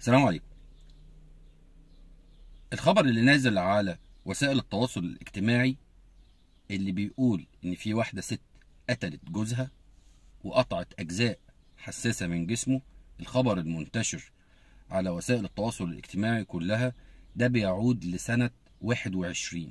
السلام عليكم الخبر اللي نازل على وسائل التواصل الاجتماعي اللي بيقول ان في واحدة ست قتلت جوزها وقطعت اجزاء حساسة من جسمه الخبر المنتشر على وسائل التواصل الاجتماعي كلها ده بيعود لسنة 21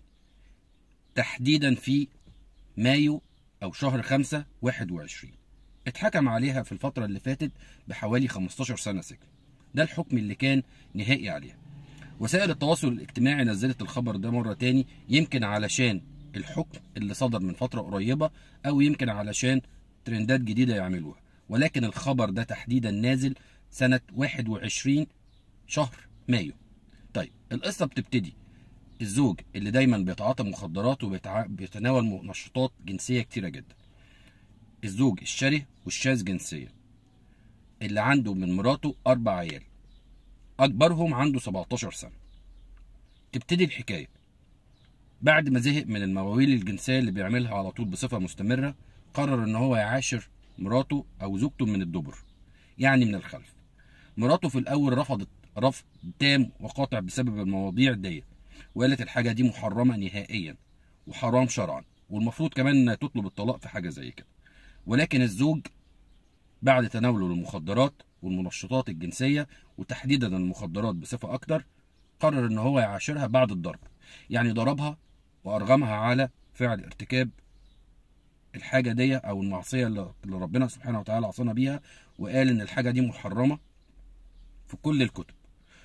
تحديدا في مايو او شهر خمسة 21 اتحكم عليها في الفترة اللي فاتت بحوالي 15 سنة سجن ده الحكم اللي كان نهائي عليها وسائل التواصل الاجتماعي نزلت الخبر ده مرة تاني يمكن علشان الحكم اللي صدر من فترة قريبة أو يمكن علشان ترندات جديدة يعملوها ولكن الخبر ده تحديدا نازل سنة 21 شهر مايو طيب القصة بتبتدي الزوج اللي دايما بيتعاطى مخدرات وبيتناول منشطات جنسية كتيرة جدا الزوج الشره والشاذ جنسيا اللي عنده من مراته أربع عيال أكبرهم عنده 17 سنة تبتدي الحكاية بعد ما زهق من المواويل الجنسية اللي بيعملها على طول بصفة مستمرة قرر إن هو يعاشر مراته أو زوجته من الدبر يعني من الخلف مراته في الأول رفضت رفض تام وقاطع بسبب المواضيع دي وقالت الحاجة دي محرمة نهائيا وحرام شرعا والمفروض كمان انها تطلب الطلاق في حاجة زي كده ولكن الزوج بعد تناوله للمخدرات والمنشطات الجنسية وتحديدا المخدرات بصفة أكتر قرر إن هو يعاشرها بعد الضرب يعني ضربها وأرغمها على فعل ارتكاب الحاجة دي أو المعصية اللي ربنا سبحانه وتعالى عصانا بيها وقال إن الحاجة دي محرمة في كل الكتب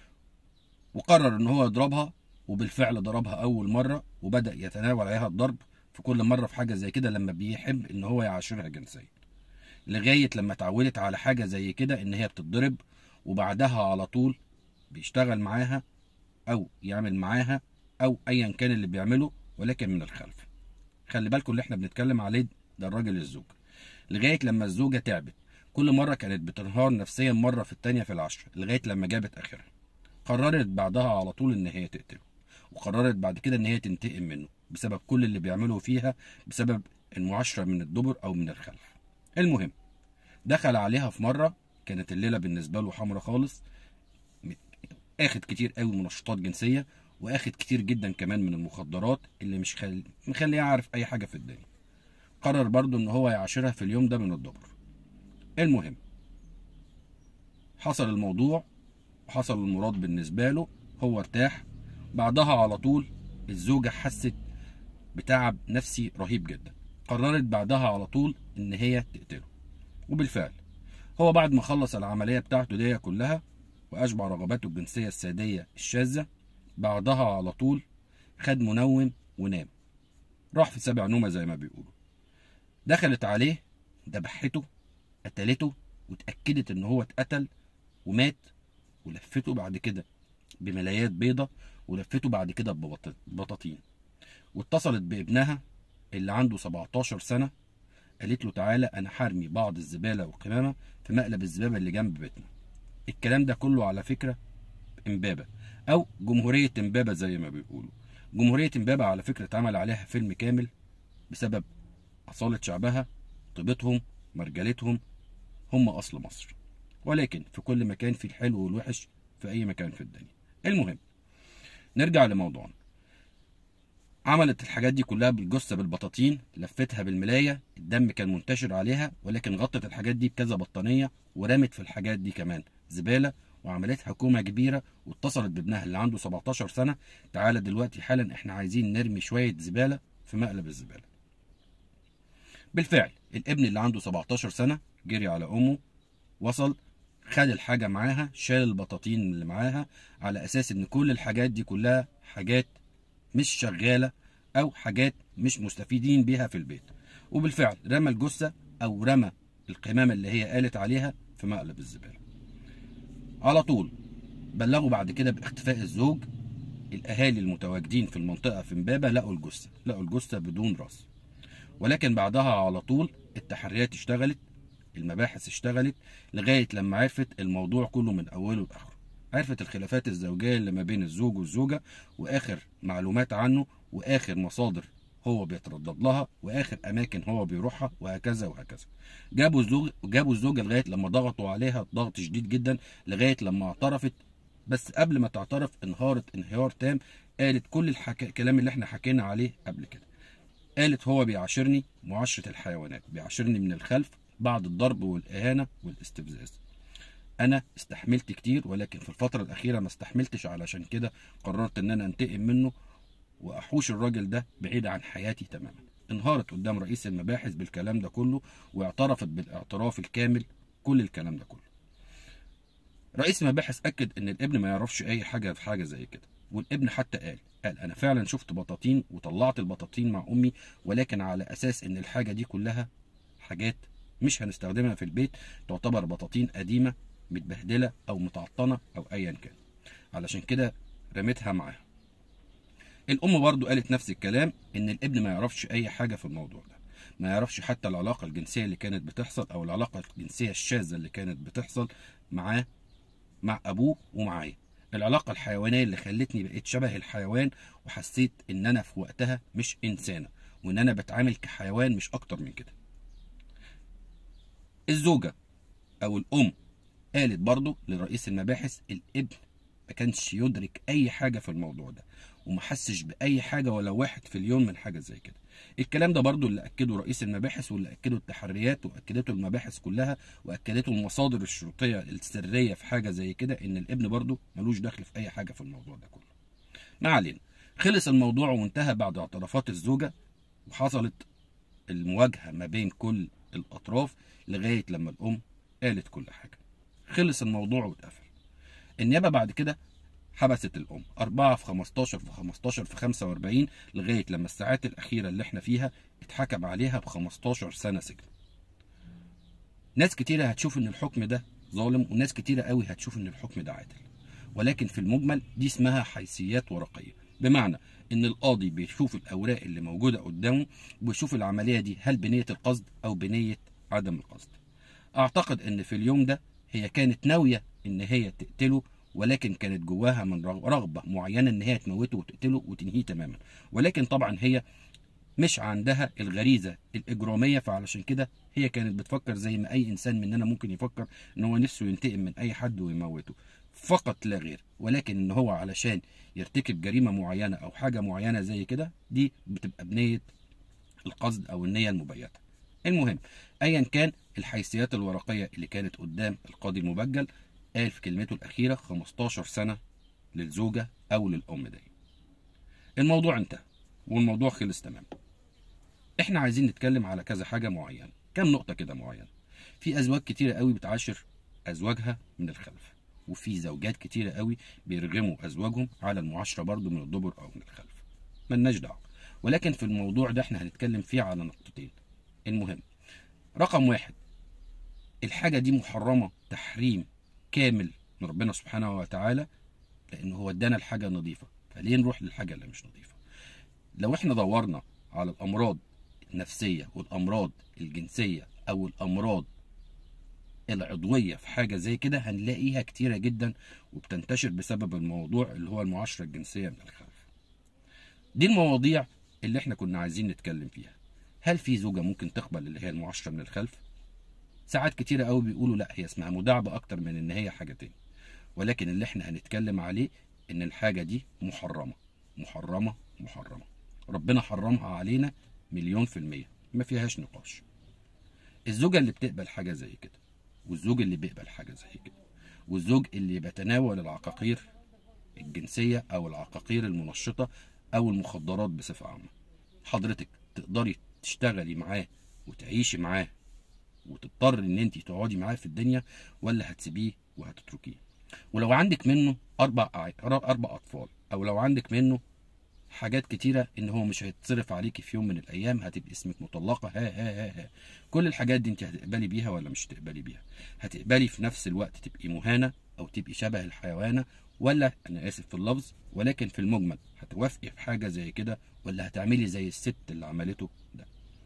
وقرر إن هو يضربها وبالفعل ضربها أول مرة وبدأ يتناول عليها الضرب في كل مرة في حاجة زي كده لما بيحب إن هو يعاشرها جنسيا لغاية لما اتعودت على حاجة زي كده إن هي بتتضرب وبعدها على طول بيشتغل معاها أو يعمل معاها أو أيا كان اللي بيعمله ولكن من الخلف خلي بالكم اللي احنا بنتكلم عليه ده الراجل الزوج لغاية لما الزوجة تعبت كل مرة كانت بتنهار نفسيا مرة في التانية في العشرة لغاية لما جابت آخرها قررت بعدها على طول إن هي تقتله وقررت بعد كده إن هي تنتقم منه بسبب كل اللي بيعمله فيها بسبب المعاشرة من الدبر أو من الخلف المهم دخل عليها في مرة كانت الليلة بالنسبة له حمرة خالص اخد كتير قوي منشطات جنسية واخد كتير جدا كمان من المخدرات اللي مش خل... مخليه يعرف اي حاجة في الدنيا قرر برضو ان هو يعاشرها في اليوم ده من الدبر المهم حصل الموضوع وحصل المراد بالنسبة له هو ارتاح بعدها على طول الزوجة حست بتعب نفسي رهيب جدا قررت بعدها على طول ان هي تقتله وبالفعل هو بعد ما خلص العملية بتاعته دي كلها وأشبع رغباته الجنسية السادية الشاذة بعدها على طول خد منوم ونام راح في سبع نومة زي ما بيقولوا دخلت عليه دبحته قتلته واتأكدت إن هو اتقتل ومات ولفته بعد كده بملايات بيضة ولفته بعد كده ببطاطين واتصلت بابنها اللي عنده 17 سنة قالت له تعالى انا حرمي بعض الزباله والقمامه في مقلب الزباله اللي جنب بيتنا الكلام ده كله على فكره امبابه او جمهوريه امبابه زي ما بيقولوا جمهوريه امبابه على فكره اتعمل عليها فيلم كامل بسبب اصاله شعبها طيبتهم مرجلتهم هم اصل مصر ولكن في كل مكان في الحلو والوحش في اي مكان في الدنيا المهم نرجع لموضوعنا عملت الحاجات دي كلها بالجثه بالبطاطين لفتها بالملايه الدم كان منتشر عليها ولكن غطت الحاجات دي بكذا بطانيه ورمت في الحاجات دي كمان زباله وعملت حكومه كبيره واتصلت بابنها اللي عنده 17 سنه تعالى دلوقتي حالا احنا عايزين نرمي شويه زباله في مقلب الزباله بالفعل الابن اللي عنده 17 سنه جري على امه وصل خد الحاجه معاها شال البطاطين اللي معاها على اساس ان كل الحاجات دي كلها حاجات مش شغاله او حاجات مش مستفيدين بيها في البيت وبالفعل رمى الجثه او رمى القمامه اللي هي قالت عليها في مقلب الزباله على طول بلغوا بعد كده باختفاء الزوج الاهالي المتواجدين في المنطقه في امبابه لقوا الجثه لقوا الجثه بدون راس ولكن بعدها على طول التحريات اشتغلت المباحث اشتغلت لغايه لما عرفت الموضوع كله من اوله لاخره عرفت الخلافات الزوجيه اللي ما بين الزوج والزوجه واخر معلومات عنه واخر مصادر هو بيتردد لها واخر اماكن هو بيروحها وهكذا وهكذا جابوا الزوج جابوا الزوجه لغايه لما ضغطوا عليها ضغط شديد جدا لغايه لما اعترفت بس قبل ما تعترف انهارت انهيار تام قالت كل الحكا... الكلام اللي احنا حكينا عليه قبل كده قالت هو بيعاشرني معاشرة الحيوانات بيعاشرني من الخلف بعد الضرب والإهانة والاستفزاز أنا استحملت كتير ولكن في الفترة الأخيرة ما استحملتش علشان كده قررت إن أنا أنتقم منه وأحوش الراجل ده بعيد عن حياتي تماما انهارت قدام رئيس المباحث بالكلام ده كله واعترفت بالاعتراف الكامل كل الكلام ده كله رئيس المباحث اكد ان الابن ما يعرفش اي حاجه في حاجه زي كده والابن حتى قال قال انا فعلا شفت بطاطين وطلعت البطاطين مع امي ولكن على اساس ان الحاجه دي كلها حاجات مش هنستخدمها في البيت تعتبر بطاطين قديمه متبهدله او متعطنه او ايا كان علشان كده رميتها معاها الام برضو قالت نفس الكلام ان الابن ما يعرفش اي حاجه في الموضوع ده ما يعرفش حتى العلاقه الجنسيه اللي كانت بتحصل او العلاقه الجنسيه الشاذه اللي كانت بتحصل معاه مع ابوه ومعايا العلاقه الحيوانيه اللي خلتني بقيت شبه الحيوان وحسيت ان انا في وقتها مش انسانه وان انا بتعامل كحيوان مش اكتر من كده الزوجه او الام قالت برضو لرئيس المباحث الابن ما كانش يدرك اي حاجه في الموضوع ده وما حسش باي حاجه ولا واحد في اليوم من حاجه زي كده الكلام ده برضو اللي اكده رئيس المباحث واللي اكده التحريات واكدته المباحث كلها واكدته المصادر الشرطيه السريه في حاجه زي كده ان الابن برضو ملوش دخل في اي حاجه في الموضوع ده كله ما علينا خلص الموضوع وانتهى بعد اعترافات الزوجه وحصلت المواجهه ما بين كل الاطراف لغايه لما الام قالت كل حاجه خلص الموضوع واتقفل النيابه بعد كده حبست الأم أربعة في 15 في 15 في 45 لغاية لما الساعات الأخيرة اللي احنا فيها اتحكم عليها ب 15 سنة سجن ناس كتيرة هتشوف إن الحكم ده ظالم وناس كتيرة قوي هتشوف إن الحكم ده عادل ولكن في المجمل دي اسمها حيثيات ورقية بمعنى إن القاضي بيشوف الأوراق اللي موجودة قدامه وبيشوف العملية دي هل بنية القصد أو بنية عدم القصد أعتقد إن في اليوم ده هي كانت ناوية إن هي تقتله ولكن كانت جواها من رغبة معينة ان هي تموته وتقتله وتنهيه تماما ولكن طبعا هي مش عندها الغريزة الإجرامية فعلشان كده هي كانت بتفكر زي ما أي إنسان مننا ممكن يفكر إن هو نفسه ينتقم من أي حد ويموته فقط لا غير ولكن إن هو علشان يرتكب جريمة معينة أو حاجة معينة زي كده دي بتبقى بنية القصد أو النية المبيتة المهم أيا كان الحيثيات الورقية اللي كانت قدام القاضي المبجل قال في كلمته الأخيرة 15 سنة للزوجة أو للأم دي الموضوع انتهى والموضوع خلص تمام احنا عايزين نتكلم على كذا حاجة معينة كام نقطة كده معينة في أزواج كتيرة قوي بتعاشر أزواجها من الخلف وفي زوجات كتيرة قوي بيرغموا أزواجهم على المعاشرة برضو من الدبر أو من الخلف ملناش دعوة ولكن في الموضوع ده احنا هنتكلم فيه على نقطتين المهم رقم واحد الحاجة دي محرمة تحريم كامل من ربنا سبحانه وتعالى لأنه هو ادانا الحاجة نظيفة فليه نروح للحاجة اللي مش نظيفة لو احنا دورنا على الأمراض النفسية والأمراض الجنسية أو الأمراض العضوية في حاجة زي كده هنلاقيها كتيرة جدا وبتنتشر بسبب الموضوع اللي هو المعاشرة الجنسية من الخلف دي المواضيع اللي احنا كنا عايزين نتكلم فيها هل في زوجة ممكن تقبل اللي هي المعاشرة من الخلف ساعات كتيرة قوي بيقولوا لا هي اسمها مداعبة اكتر من ان هي حاجة تاني ولكن اللي احنا هنتكلم عليه ان الحاجة دي محرمة محرمة محرمة ربنا حرمها علينا مليون في المية ما فيهاش نقاش الزوجة اللي بتقبل حاجة زي كده والزوج اللي بيقبل حاجة زي كده والزوج اللي بيتناول العقاقير الجنسية أو العقاقير المنشطة أو المخدرات بصفة عامة حضرتك تقدري تشتغلي معاه وتعيشي معاه وتضطر ان انت تقعدي معاه في الدنيا ولا هتسيبيه وهتتركيه ولو عندك منه اربع اربع اطفال او لو عندك منه حاجات كتيرة ان هو مش هيتصرف عليكي في يوم من الايام هتبقي اسمك مطلقة ها ها ها ها كل الحاجات دي انت هتقبلي بيها ولا مش هتقبلي بيها هتقبلي في نفس الوقت تبقي مهانة او تبقي شبه الحيوانة ولا انا اسف في اللفظ ولكن في المجمل هتوافقي في حاجة زي كده ولا هتعملي زي الست اللي عملته ده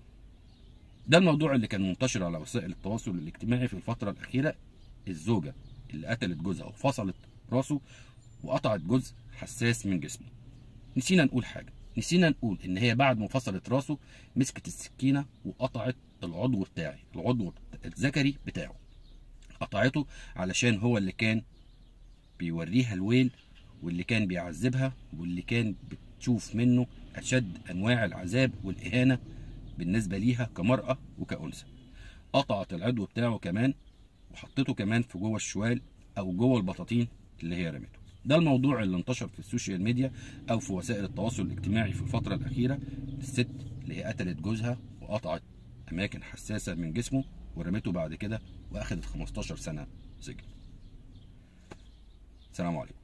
ده الموضوع اللي كان منتشر على وسائل التواصل الاجتماعي في الفترة الأخيرة الزوجة اللي قتلت جوزها وفصلت راسه وقطعت جزء حساس من جسمه نسينا نقول حاجة نسينا نقول إن هي بعد ما فصلت راسه مسكت السكينة وقطعت العضو بتاعي العضو الذكري بتاعه قطعته علشان هو اللي كان بيوريها الويل واللي كان بيعذبها واللي كان بتشوف منه اشد انواع العذاب والاهانه بالنسبه ليها كمراه وكانثى قطعت العضو بتاعه كمان وحطيته كمان في جوه الشوال او جوه البطاطين اللي هي رمته ده الموضوع اللي انتشر في السوشيال ميديا او في وسائل التواصل الاجتماعي في الفتره الاخيره الست اللي هي قتلت جوزها وقطعت اماكن حساسه من جسمه ورمته بعد كده واخدت 15 سنه سجن سلام عليكم